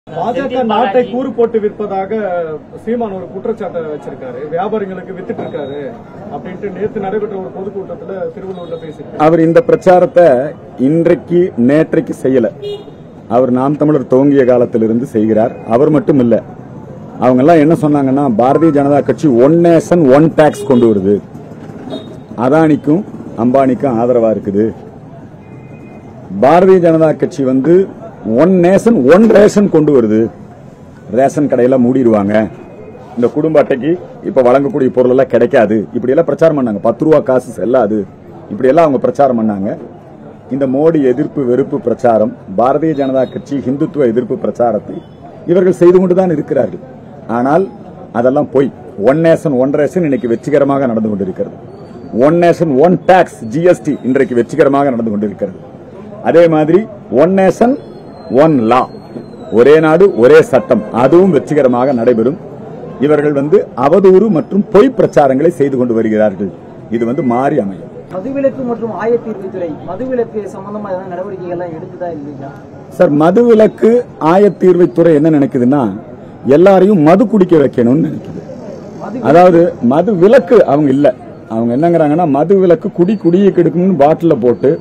பாஜக நாட்டை கூறு போட்டு விற்பதாக சீமான் ஒரு குற்றச்சாட்டை வச்சிருக்காரு வியாபாரிகளுக்கு வித்துட்டு இருக்காரு அப்படின்ட்டு நேத்து நடைபெற்ற ஒரு பொதுக்கூட்டத்துல திருவள்ளூர்ல பேசியிருக்காரு அவர் இந்த பிரச்சாரத்தை இன்றைக்கு நேற்றைக்கு செய்யல அவர் நாம் தமிழர் துவங்கிய காலத்திலிருந்து செய்கிறார் அவர் மட்டும் இல்ல அவங்க எல்லாம் என்ன சொன்னாங்கன்னா பாரதிய ஜனதா கட்சி ஒன் நேஷன் ஒன் டாக்ஸ் கொண்டு வருது அதானிக்கும் அம்பானிக்கும் ஆதரவா இருக்குது பாரதிய ஜனதா கட்சி வந்து ஒன் நேஷன் ஒன் ரேஷன் கொண்டு வருது ரேஷன் கடையில மூடிடுவாங்க இந்த குடும்ப அட்டைக்கு இப்ப வழங்கக்கூடிய பொருள் எல்லாம் கிடைக்காது இப்படி எல்லாம் பிரச்சாரம் பண்ணாங்க பத்து ரூபா காசு செல்லாது இப்படி எல்லாம் அவங்க பிரச்சாரம் பண்ணாங்க இந்த மோடி எதிர்ப்பு வெறுப்பு பிரச்சாரம் பாரதிய ஜனதா கட்சி இந்துத்துவ எதிர்ப்பு பிரச்சாரத்தை இவர்கள் செய்து கொண்டுதான் இருக்கிறார்கள் ஆனால் அதெல்லாம் பொய் ஒன் நேஷன் ஒன் ரேஷன் இன்னைக்கு வெற்றிகரமாக நடந்து கொண்டிருக்கிறது one nation one tax GST இன்றைக்கு வெற்றிகரமாக நடந்து கொண்டிருக்கிறது அதே மாதிரி ஒன் நேஷன் ஒன் லா ஒரே நாடு ஒரே சட்டம் அதுவும் வெற்றிகரமாக நடைபெறும் இவர்கள் வந்து அவதூறு மற்றும் பொய் பிரச்சாரங்களை செய்து கொண்டு வருகிறார்கள் இது வந்து மாறி அமையும் மதுவிலக்கு மற்றும் ஆயத்தீர்வுத்துறை மதுவிலக்கு சம்பந்தமா ஏதாவது நடவடிக்கைகள் எல்லாம் எடுக்குதா இல்லையா சார் மதுவிலக்கு ஆயத்தீர்வைத்துறை என்ன நினைக்குதுன்னா எல்லாரையும் மது குடிக்க வைக்கணும்னு நினைக்குது மது அதாவது மது விலக்கு அவங்க இல்ல அவங்க என்னங்கிறாங்கன்னா மது விலக்கு குடி குடியை கெடுக்கும்னு பாட்டில போட்டு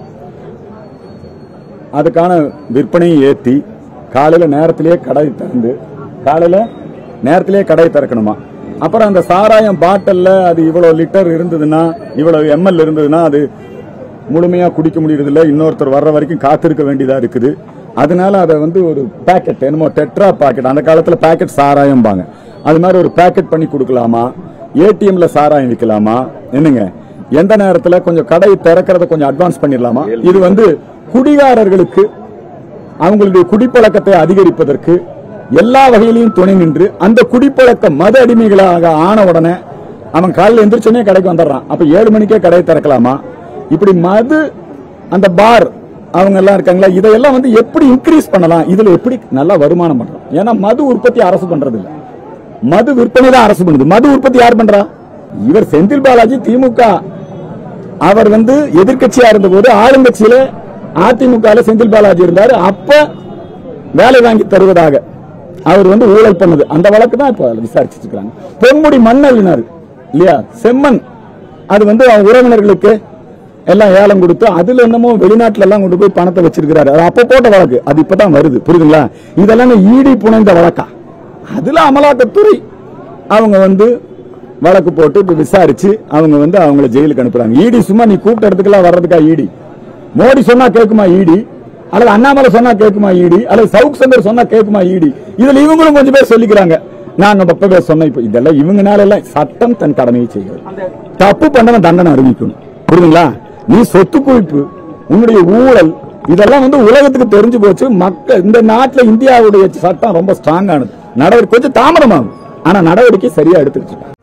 அதுக்கான விற்பனையை ஏத்தி காலையில நேரத்திலேயே கடை திறந்து காலையில நேரத்திலேயே கடை திறக்கணுமா அப்புறம் அந்த சாராயம் பாட்டில்ல அது இவ்வளவு லிட்டர் இருந்ததுன்னா இவ்வளவு எம்எல் இருந்ததுன்னா அது முழுமையா குடிக்க முடியறது இல்ல இன்னொருத்தர் வர்ற வரைக்கும் காத்திருக்க வேண்டியதா இருக்குது அதனால அதை வந்து ஒரு பாக்கெட் என்னமோ டெட்ரா பாக்கெட் அந்த காலத்துல பாக்கெட் சாராயம்பாங்க அது மாதிரி ஒரு பாக்கெட் பண்ணி கொடுக்கலாமா ஏடிஎம்ல சாராயம் விற்கலாமா என்னங்க எந்த நேரத்துல கொஞ்சம் கடை திறக்கிறத கொஞ்சம் அட்வான்ஸ் பண்ணிடலாமா இது வந்து குடிகாரர்களுக்கு அவங்களுடைய குடிப்பழக்கத்தை அதிகரிப்பதற்கு எல்லா வகையிலையும் துணை நின்று அந்த குடிப்பழக்கம் மது அடிமைகளாக ஆன உடனே அவன் காலையில் எந்திரிச்சோடனே கடைக்கு வந்துடுறான் அப்ப ஏழு மணிக்கே கடையை திறக்கலாமா இப்படி மது அந்த பார் அவங்க எல்லாம் இருக்காங்களா இதையெல்லாம் வந்து எப்படி இன்க்ரீஸ் பண்ணலாம் இதுல எப்படி நல்லா வருமானம் பண்றோம் ஏன்னா மது உற்பத்தி அரசு பண்றது இல்ல மது விற்பனை தான் அரசு பண்ணுது மது உற்பத்தி யார் பண்றா இவர் செந்தில் பாலாஜி திமுக அவர் வந்து எதிர்க்கட்சியா இருந்தபோது ஆளுங்கட்சியில அதிமுக செந்தில் பாலாஜி இருந்தாரு அப்ப வேலை வாங்கி தருவதாக அவர் வந்து ஊழல் பண்ணது அந்த வழக்கு தான் இப்ப விசாரிச்சுட்டு இருக்காங்க பொன்முடி மண் அள்ளினாரு இல்லையா செம்மண் அது வந்து அவங்க உறவினர்களுக்கு எல்லாம் ஏலம் கொடுத்து அதுல என்னமோ வெளிநாட்டுல எல்லாம் கொண்டு போய் பணத்தை வச்சிருக்கிறாரு அது அப்ப போட்ட வழக்கு அது இப்பதான் வருது புரியுதுங்களா இதெல்லாம் ஈடி புனைந்த வழக்கா அதுல அமலாக்கத்துறை அவங்க வந்து வழக்கு போட்டு இப்ப விசாரிச்சு அவங்க வந்து அவங்கள ஜெயிலுக்கு அனுப்புறாங்க ஈடி சும்மா நீ கூப்பிட்ட இடத்துக்குலாம் வர்றதுக்கா ஈடி மோடி சொன்னா கேக்குமா ஈடி அல்லது அண்ணாமலை சொன்னா கேக்குமா ஈடி அல்லது சவுக் சந்தர் சொன்னா கேக்குமா ஈடி இதுல இவங்களும் கொஞ்சம் பேர் சொல்லிக்கிறாங்க நான் நம்ம அப்பவே சொன்ன இப்ப இதெல்லாம் இவங்கனால எல்லாம் சட்டம் தன் கடமையை செய்கிறது அந்த தப்பு பண்ணவன் தண்டனை அறிவிக்கணும் புரியுதுங்களா நீ சொத்து குவிப்பு உன்னுடைய ஊழல் இதெல்லாம் வந்து உலகத்துக்கு தெரிஞ்சு போச்சு மக்கள் இந்த நாட்டுல இந்தியாவுடைய சட்டம் ரொம்ப ஸ்ட்ராங்கானது நடவடிக்கை கொஞ்சம் தாமதமாகும் ஆனா நடவடிக்கை சரியா எடுத்துக்கிட்டு இருக்காங்க